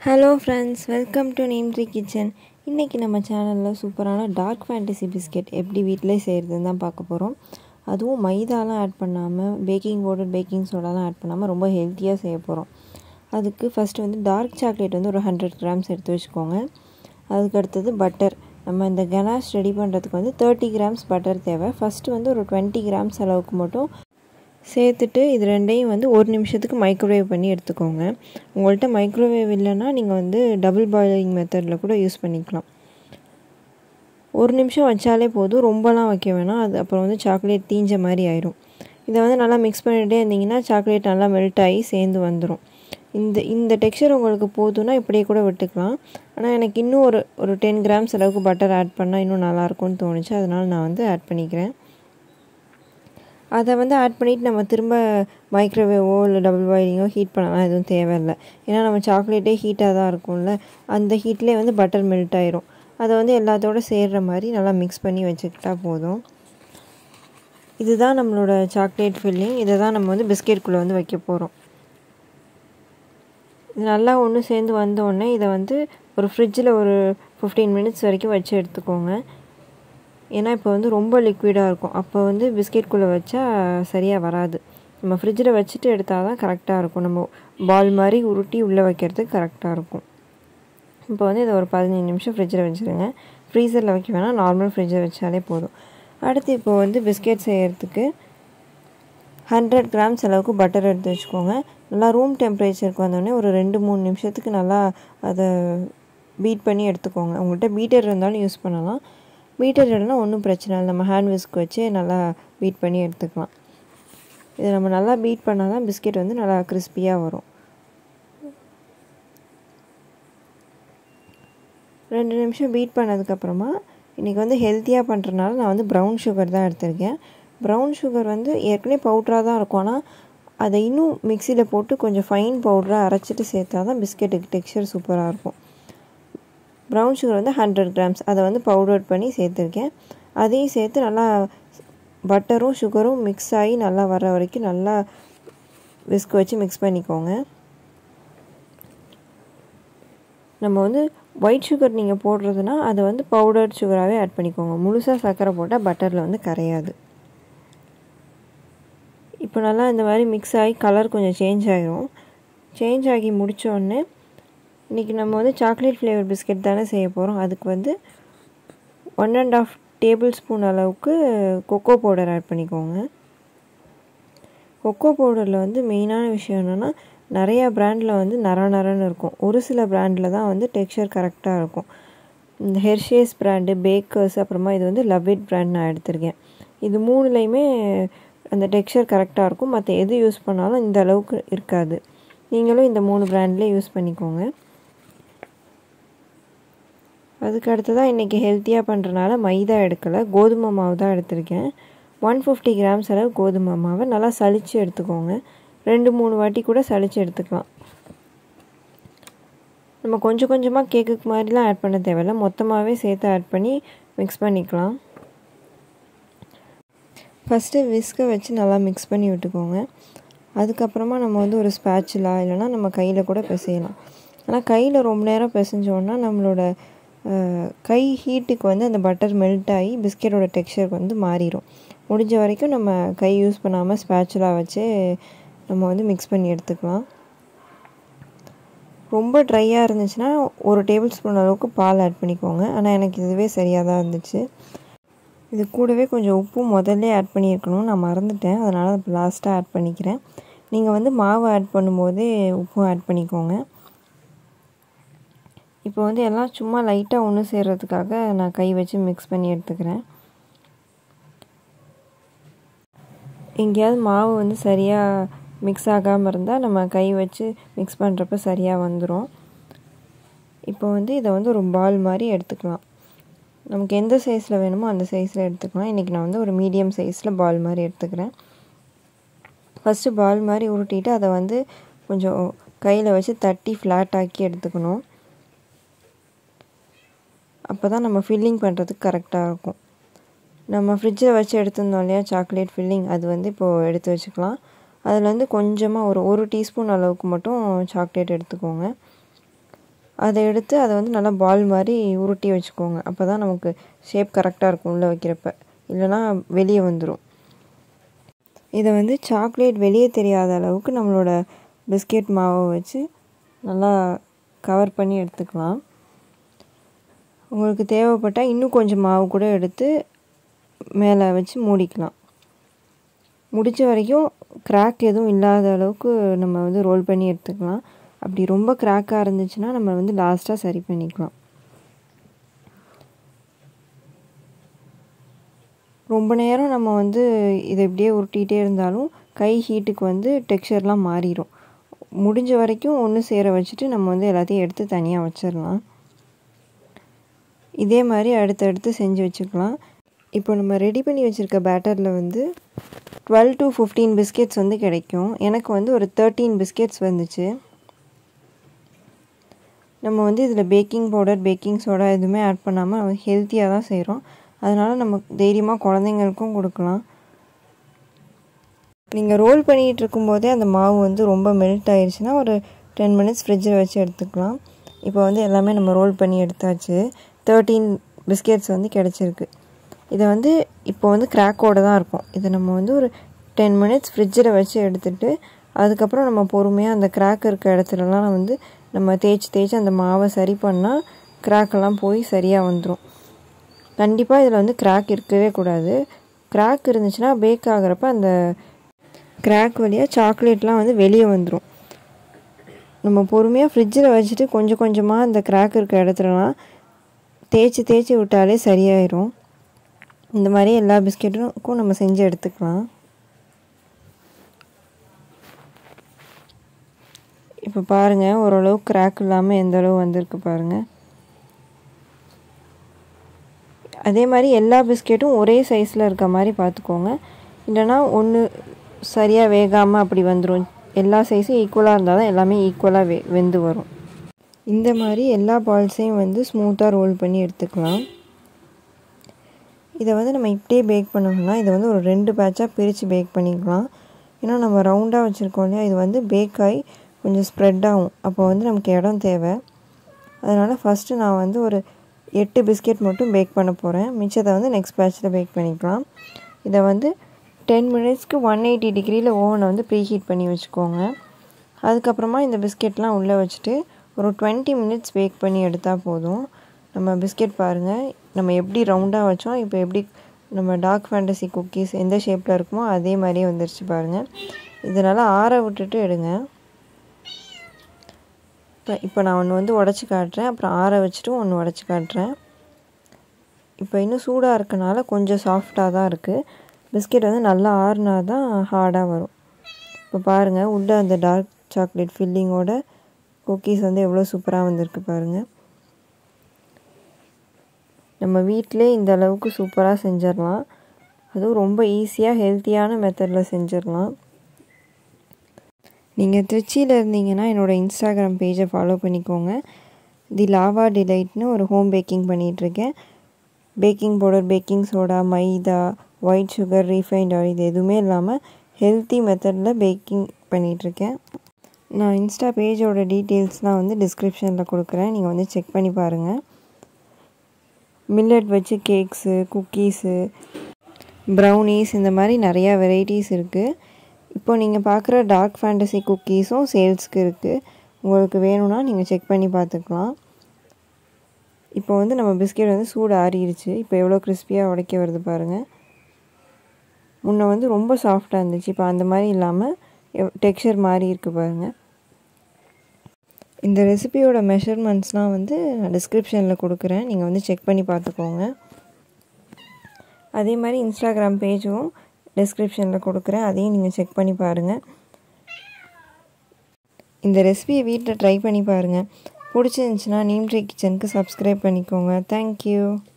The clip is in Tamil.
hello friends welcome to neem tree kitchen இன்றைக்கி நம்ம சேனலில் சூப்பரான டார்க் ஃபேண்டசி பிஸ்கெட் எப்படி வீட்டிலே செய்கிறதுன்னு தான் பார்க்க போகிறோம் அதுவும் மைதாலாம் ஆட் பண்ணாமல் பேக்கிங் பவுடர் பேக்கிங் சோடாலாம் ஆட் பண்ணாமல் ரொம்ப ஹெல்த்தியாக செய்ய போகிறோம் அதுக்கு ஃபஸ்ட்டு வந்து டார்க் சாக்லேட் வந்து ஒரு ஹண்ட்ரட் கிராம்ஸ் எடுத்து வச்சுக்கோங்க அதுக்கு அடுத்தது பட்டர் நம்ம இந்த கனாஷ் ரெடி பண்ணுறதுக்கு வந்து தேர்ட்டி கிராம்ஸ் பட்டர் தேவை ஃபஸ்ட்டு வந்து ஒரு டுவெண்ட்டி கிராம்ஸ் அளவுக்கு மட்டும் சேர்த்துட்டு இது ரெண்டையும் வந்து ஒரு நிமிஷத்துக்கு மைக்ரோவேவ் பண்ணி எடுத்துக்கோங்க உங்கள்கிட்ட மைக்ரோவேவ் இல்லைன்னா நீங்கள் வந்து டபுள் பாயிலிங் மெத்தடில் கூட யூஸ் பண்ணிக்கலாம் ஒரு நிமிஷம் வச்சாலே போதும் ரொம்பலாம் வைக்க வேணாம் அது அப்புறம் வந்து சாக்லேட் தீஞ்ச மாதிரி ஆயிரும் இதை வந்து நல்லா மிக்ஸ் பண்ணிகிட்டே இருந்தீங்கன்னா சாக்லேட் நல்லா மெல்ட் ஆகி சேர்ந்து வந்துடும் இந்த இந்த டெக்ஸ்சர் உங்களுக்கு போதும்னா இப்படியே கூட விட்டுக்கலாம் ஆனால் எனக்கு இன்னும் ஒரு ஒரு டென் கிராம்ஸ் அளவுக்கு பட்டர் ஆட் பண்ணால் இன்னும் நல்லாயிருக்கும்னு தோணுச்சு அதனால் நான் வந்து ஆட் பண்ணிக்கிறேன் அதை வந்து ஆட் பண்ணிவிட்டு நம்ம திரும்ப மைக்ரோவேவோ இல்லை டபுள் பாயிலிங்கோ ஹீட் பண்ணலாம் எதுவும் தேவையில்லை ஏன்னா நம்ம சாக்லேட்டே ஹீட்டாக தான் இருக்கும்ல அந்த ஹீட்லேயே வந்து பட்டர் மெல்ட் ஆயிரும் அதை வந்து எல்லாத்தோடு சேர்கிற மாதிரி நல்லா மிக்ஸ் பண்ணி வச்சுக்கிட்டா போதும் இதுதான் நம்மளோட சாக்லேட் ஃபில்லிங் இதை தான் நம்ம வந்து பிஸ்கெட்குள்ளே வந்து வைக்க போகிறோம் இது நல்லா ஒன்று சேர்ந்து வந்தோடனே இதை வந்து ஒரு ஃப்ரிட்ஜில் ஒரு ஃபிஃப்டீன் மினிட்ஸ் வரைக்கும் வச்சு எடுத்துக்கோங்க ஏன்னா இப்போ வந்து ரொம்ப லிக்விடாக இருக்கும் அப்போ வந்து பிஸ்கெட்குள்ளே வச்சா சரியாக வராது நம்ம ஃப்ரிட்ஜில் வச்சுட்டு எடுத்தால் தான் கரெக்டாக இருக்கும் நம்ம பால் மாதிரி உருட்டி உள்ளே வைக்கிறதுக்கு கரெக்டாக இருக்கும் இப்போ வந்து இதை ஒரு பதினஞ்சு நிமிஷம் ஃப்ரிட்ஜில் வச்சுருங்க ஃப்ரீசரில் வைக்க வேணால் நார்மல் ஃப்ரிட்ஜில் வச்சாலே போதும் அடுத்து இப்போ வந்து பிஸ்கெட் செய்கிறதுக்கு ஹண்ட்ரட் கிராம்ஸ் அளவுக்கு பட்டர் எடுத்து வச்சுக்கோங்க நல்லா ரூம் டெம்பரேச்சருக்கு வந்தோடனே ஒரு ரெண்டு மூணு நிமிஷத்துக்கு நல்லா அதை பீட் பண்ணி எடுத்துக்கோங்க உங்கள்கிட்ட பீட்டர் இருந்தாலும் யூஸ் பண்ணலாம் பீட்டர் இல்லைனா ஒன்றும் பிரச்சனை இல்லை நம்ம ஹேண்ட் விஸ்க் வச்சு நல்லா பீட் பண்ணி எடுத்துக்கலாம் இதை நம்ம நல்லா பீட் பண்ணால் தான் பிஸ்கெட் வந்து நல்லா கிறிஸ்பியாக வரும் ரெண்டு நிமிஷம் பீட் பண்ணதுக்கப்புறமா இன்றைக்கி வந்து ஹெல்த்தியாக பண்ணுறதுனால நான் வந்து ப்ரௌன் சுகர் தான் எடுத்திருக்கேன் ப்ரௌன் சுகர் வந்து ஏற்கனவே பவுட்ராக தான் இருக்கும் ஆனால் அதை இன்னும் மிக்சியில் போட்டு கொஞ்சம் ஃபைன் பவுடராக அரைச்சிட்டு சேர்த்தா தான் பிஸ்கெட்டுக்கு டெக்ஸ்சர் சூப்பராக இருக்கும் ப்ரௌன் சுகர் வந்து ஹண்ட்ரட் கிராம்ஸ் அதை வந்து பவுடர் பண்ணி சேர்த்துருக்கேன் அதையும் சேர்த்து நல்லா பட்டரும் சுகரும் மிக்ஸ் ஆகி நல்லா வர வரைக்கும் நல்லா விஸ்க் வச்சு மிக்ஸ் பண்ணிக்கோங்க நம்ம வந்து ஒயிட் சுகர் நீங்கள் போடுறதுனா அதை வந்து பவுடர் சுகராகவே ஆட் பண்ணிக்கோங்க முழுசாக சர்க்கரை போட்டால் பட்டரில் வந்து கரையாது இப்போ நல்லா இந்த மாதிரி மிக்ஸ் ஆகி கலர் கொஞ்சம் சேஞ்ச் ஆகிரும் சேஞ்ச் ஆகி முடித்தோடனே இன்றைக்கி நம்ம வந்து சாக்லேட் ஃப்ளேவர் பிஸ்கெட் தானே செய்ய போகிறோம் அதுக்கு வந்து one and half tablespoon அளவுக்கு கொக்கோ பவுடர் ஆட் பண்ணிக்கோங்க கொக்கோ பவுடரில் வந்து மெயினான விஷயம் என்னென்னா நிறையா ப்ராண்டில் வந்து நர நரன்னு இருக்கும் ஒரு சில ப்ராண்டில் தான் வந்து டெக்ஸ்சர் கரெக்டாக இருக்கும் இந்த ஹெர்ஷேஸ் ப்ராண்டு பேக்கர்ஸ் அப்புறமா இது வந்து லவ் இட் ப்ராண்ட் நான் எடுத்திருக்கேன் இது மூணுலேயுமே அந்த டெக்ஸ்சர் கரெக்டாக இருக்கும் மற்ற எது யூஸ் பண்ணாலும் இந்த அளவுக்கு இருக்காது நீங்களும் இந்த மூணு ப்ராண்ட்லேயே யூஸ் பண்ணிக்கோங்க அதுக்கு அடுத்ததாக இன்றைக்கி ஹெல்த்தியாக பண்ணுறனால மைதா எடுக்கலை கோதுமை மாவு தான் எடுத்திருக்கேன் ஒன் ஃபிஃப்டி கிராம்ஸ் அளவு கோதுமை மாவை நல்லா சளிச்சு எடுத்துக்கோங்க ரெண்டு மூணு வாட்டி கூட சளிச்சு எடுத்துக்கலாம் நம்ம கொஞ்சம் கொஞ்சமாக கேக்குக்கு மாதிரிலாம் ஆட் பண்ண தேவையில்ல மொத்தமாகவே சேர்த்து ஆட் பண்ணி மிக்ஸ் பண்ணிக்கலாம் ஃபஸ்ட்டு விஸ்கை வச்சு நல்லா மிக்ஸ் பண்ணி விட்டுக்கோங்க அதுக்கப்புறமா நம்ம வந்து ஒரு ஸ்பேச்சுலா இல்லைனா நம்ம கையில் கூட பிசையலாம் ஆனால் கையில் ரொம்ப நேரம் பிசைஞ்சோன்னா நம்மளோட கை ஹீட்டுக்கு வந்து அந்த பட்டர் மெல்ட் ஆகி பிஸ்கெட்டோட டெக்ஸ்சர் வந்து மாறிடும் முடிஞ்ச வரைக்கும் நம்ம கை யூஸ் பண்ணாமல் ஸ்பேச்சுலா வச்சு நம்ம வந்து மிக்ஸ் பண்ணி எடுத்துக்கலாம் ரொம்ப ட்ரையாக இருந்துச்சுன்னா ஒரு டேபிள் ஸ்பூன் அளவுக்கு பால் ஆட் பண்ணிக்கோங்க ஆனால் எனக்கு இதுவே சரியாக தான் இருந்துச்சு இது கூடவே கொஞ்சம் உப்பும் முதல்ல ஆட் பண்ணியிருக்கணும் நான் மறந்துட்டேன் அதனால் இப்போ லாஸ்ட்டாக ஆட் பண்ணிக்கிறேன் நீங்கள் வந்து மாவு ஆட் பண்ணும்போதே உப்பும் ஆட் பண்ணிக்கோங்க இப்போ வந்து எல்லாம் சும்மா லைட்டாக ஒன்று சேர்கிறதுக்காக நான் கை வச்சு மிக்ஸ் பண்ணி எடுத்துக்கிறேன் எங்கேயாவது மாவு வந்து சரியாக மிக்ஸ் ஆகாமல் இருந்தால் நம்ம கை வச்சு மிக்ஸ் பண்ணுறப்ப சரியாக வந்துடும் இப்போ வந்து இதை வந்து ஒரு பால் மாதிரி எடுத்துக்கலாம் நமக்கு எந்த சைஸில் வேணுமோ அந்த சைஸில் எடுத்துக்கலாம் இன்றைக்கி நான் வந்து ஒரு மீடியம் சைஸில் பால் மாதிரி எடுத்துக்கிறேன் ஃபஸ்ட்டு பால் மாதிரி உருட்டிட்டு அதை வந்து கொஞ்சம் கையில் வச்சு தட்டி ஃப்ளாட் ஆக்கி எடுத்துக்கணும் அப்போ தான் நம்ம ஃபில்லிங் பண்ணுறதுக்கு கரெக்டாக இருக்கும் நம்ம ஃப்ரிட்ஜில் வச்சு எடுத்திருந்தோம் இல்லையா சாக்லேட் ஃபில்லிங் அது வந்து இப்போது எடுத்து வச்சுக்கலாம் அதில் வந்து கொஞ்சமாக ஒரு ஒரு டீஸ்பூன் அளவுக்கு மட்டும் சாக்லேட் எடுத்துக்கோங்க அதை எடுத்து அதை வந்து நல்லா பால் மாதிரி உருட்டி வச்சுக்கோங்க அப்போ தான் நமக்கு ஷேப் கரெக்டாக இருக்கும் உள்ளே வைக்கிறப்ப இல்லைனா வெளியே வந்துடும் இதை வந்து சாக்லேட் வெளியே தெரியாத அளவுக்கு நம்மளோட பிஸ்கெட் மாவை வச்சு நல்லா கவர் பண்ணி எடுத்துக்கலாம் உங்களுக்கு தேவைப்பட்டால் இன்னும் கொஞ்சம் மாவு கூட எடுத்து மேலே வச்சு மூடிக்கலாம் முடிச்ச வரைக்கும் கிராக் எதுவும் இல்லாத அளவுக்கு நம்ம வந்து ரோல் பண்ணி எடுத்துக்கலாம் அப்படி ரொம்ப கிராக்காக இருந்துச்சுன்னா நம்ம வந்து லாஸ்ட்டாக சரி பண்ணிக்கலாம் ரொம்ப நேரம் நம்ம வந்து இதை இப்படியே உருட்டிகிட்டே இருந்தாலும் கை ஹீட்டுக்கு வந்து டெக்ஸ்சர்லாம் மாறிடும் முடிஞ்ச வரைக்கும் ஒன்று சேர வச்சுட்டு நம்ம வந்து எல்லாத்தையும் எடுத்து தனியாக வச்சிடலாம் இதே மாதிரி அடுத்தடுத்து செஞ்சு வச்சுக்கலாம் இப்போ நம்ம ரெடி பண்ணி வச்சுருக்க பேட்டரில் வந்து டுவெல் டு ஃபிஃப்டீன் பிஸ்கெட்ஸ் வந்து கிடைக்கும் எனக்கு வந்து ஒரு தேர்ட்டீன் பிஸ்கெட்ஸ் வந்துச்சு நம்ம வந்து இதில் பேக்கிங் பவுடர் பேக்கிங் சோடா எதுவுமே ஆட் பண்ணாமல் ஹெல்த்தியாக தான் செய்கிறோம் அதனால் நம்ம தைரியமாக குழந்தைங்களுக்கும் கொடுக்கலாம் நீங்கள் ரோல் பண்ணிகிட்டு இருக்கும்போதே அந்த மாவு வந்து ரொம்ப மெல்ட் ஆயிடுச்சுன்னா ஒரு டென் மினிட்ஸ் ஃப்ரிட்ஜில் வச்சு எடுத்துக்கலாம் இப்போ வந்து எல்லாமே நம்ம ரோல் பண்ணி எடுத்தாச்சு தேர்ட்டீன் பிஸ்கெட்ஸ் வந்து கிடச்சிருக்கு இதை வந்து இப்போ வந்து கிராக்கோடு தான் இருக்கும் இதை நம்ம வந்து ஒரு டென் மினிட்ஸ் ஃப்ரிட்ஜில் வச்சு எடுத்துகிட்டு அதுக்கப்புறம் நம்ம பொறுமையாக அந்த கிராக் இருக்க இடத்துலலாம் வந்து நம்ம தேய்ச்சி தேய்ச்சி அந்த மாவை சரி பண்ணால் கிராக்கெல்லாம் போய் சரியாக வந்துடும் கண்டிப்பாக இதில் வந்து கிராக் இருக்கவே கூடாது கிராக் இருந்துச்சுன்னா பேக் ஆகிறப்ப அந்த கிராக் வழியாக சாக்லேட்லாம் வந்து வெளியே வந்துடும் நம்ம பொறுமையாக ஃப்ரிட்ஜில் வச்சுட்டு கொஞ்சம் கொஞ்சமாக அந்த கிராக் இருக்க இடத்துலலாம் தேய்ச்சி தேய்ச்சி விட்டாலே சரியாயிரும் இந்த மாதிரி எல்லா பிஸ்கெட்டுக்கும் நம்ம செஞ்சு எடுத்துக்கலாம் இப்போ பாருங்கள் ஓரளவு கிராக் இல்லாமல் எந்த அளவு வந்திருக்கு பாருங்கள் அதே மாதிரி எல்லா பிஸ்கெட்டும் ஒரே சைஸில் இருக்க மாதிரி பார்த்துக்கோங்க இல்லைனா ஒன்று சரியாக வேகாமல் அப்படி வந்துடும் எல்லா சைஸும் ஈக்குவலாக இருந்தால் தான் எல்லாமே ஈக்குவலாக வெ வெந்து வரும் இந்த மாதிரி எல்லா பால்ஸையும் வந்து ஸ்மூத்தாக ரோல் பண்ணி எடுத்துக்கலாம் இதை வந்து நம்ம இப்படியே பேக் பண்ணோம்னா இதை வந்து ஒரு ரெண்டு பேட்சாக பிரித்து பேக் பண்ணிக்கலாம் ஏன்னா நம்ம ரவுண்டாக வச்சுருக்கோம் இல்லையா இது வந்து பேக் ஆகி கொஞ்சம் ஸ்ப்ரெட் ஆகும் அப்போ வந்து நமக்கு இடம் தேவை அதனால் ஃபஸ்ட்டு நான் வந்து ஒரு எட்டு பிஸ்கெட் மட்டும் பேக் பண்ண போகிறேன் மிச்சத்தை வந்து நெக்ஸ்ட் பேட்சில் பேக் பண்ணிக்கலாம் இதை வந்து டென் மினிட்ஸ்க்கு ஒன் எயிட்டி டிகிரியில் ஓவனை வந்து ப்ரீ ஹீட் பண்ணி வச்சுக்கோங்க அதுக்கப்புறமா இந்த பிஸ்கெட்லாம் உள்ளே வச்சுட்டு ஒரு டுவெண்ட்டி மினிட்ஸ் பேக் பண்ணி எடுத்தால் போதும் நம்ம பிஸ்கெட் பாருங்கள் நம்ம எப்படி ரவுண்டாக வச்சோம் இப்போ எப்படி நம்ம டார்க் ஃபேண்டசி குக்கீஸ் எந்த ஷேப்பில் இருக்குமோ அதே மாதிரியே வந்துருச்சு பாருங்கள் இதனால் ஆற விட்டுட்டு எடுங்க இப்போ இப்போ நான் ஒன்று வந்து உடச்சி காட்டுறேன் அப்புறம் ஆற வச்சுட்டு ஒன்று உடச்சி காட்டுறேன் இப்போ இன்னும் சூடாக இருக்கனால கொஞ்சம் சாஃப்டாக தான் இருக்குது பிஸ்கெட் வந்து நல்லா ஆறுனா தான் ஹார்டாக வரும் இப்போ பாருங்கள் உள்ள அந்த டார்க் சாக்லேட் ஃபில்லிங்கோட குக்கீஸ் வந்து எவ்வளோ சூப்பராக வந்திருக்கு பாருங்கள் நம்ம வீட்டிலே இந்த அளவுக்கு சூப்பராக செஞ்சிடலாம் அதுவும் ரொம்ப ஈஸியாக ஹெல்த்தியான மெத்தடில் செஞ்சிடலாம் நீங்கள் திருச்சியில் இருந்தீங்கன்னா என்னோடய இன்ஸ்டாகிராம் பேஜை ஃபாலோ பண்ணிக்கோங்க தி லாவா டிலைட்னு ஒரு ஹோம் பேக்கிங் பண்ணிகிட்ருக்கேன் baking powder baking soda maida white sugar refined oil இது எதுவுமே இல்லாமல் ஹெல்த்தி மெத்தடில் பேக்கிங் பண்ணிகிட்ருக்கேன் நான் இன்ஸ்டா பேஜோட டீட்டெயில்ஸ்லாம் வந்து டிஸ்கிரிப்ஷனில் கொடுக்குறேன் நீங்கள் வந்து செக் பண்ணி பாருங்கள் மில்லட் வச்சு கேக்ஸு குக்கீஸு ப்ரௌனீஸ் இந்த மாதிரி நிறையா வெரைட்டிஸ் இருக்குது இப்போ நீங்கள் பார்க்குற டார்க் ஃபேண்டசி குக்கீஸும் சேல்ஸ்க்கு இருக்குது உங்களுக்கு வேணும்னா நீங்கள் செக் பண்ணி பார்த்துக்கலாம் இப்போ வந்து நம்ம பிஸ்கெட் வந்து சூடு ஆறிடுச்சு இப்போ எவ்வளோ கிறிஸ்பியாக உடைக்க வருது பாருங்கள் முன்ன வந்து ரொம்ப சாஃப்டாக இருந்துச்சு இப்போ அந்த மாதிரி இல்லாமல் டெக்ஸ்சர் மாதிரி இருக்குது பாருங்கள் இந்த ரெசிபியோட மெஷர்மெண்ட்ஸ்லாம் வந்து நான் டிஸ்கிரிப்ஷனில் கொடுக்குறேன் நீங்கள் வந்து செக் பண்ணி பார்த்துக்கோங்க அதே மாதிரி இன்ஸ்டாகிராம் பேஜும் டிஸ்கிரிப்ஷனில் கொடுக்குறேன் அதையும் நீங்கள் செக் பண்ணி பாருங்கள் இந்த ரெசிபியை வீட்டில் ட்ரை பண்ணி பாருங்கள் பிடிச்சிருந்துச்சின்னா நீம் ட்ரீ கிச்சனுக்கு சப்ஸ்கிரைப் பண்ணிக்கோங்க தேங்க்யூ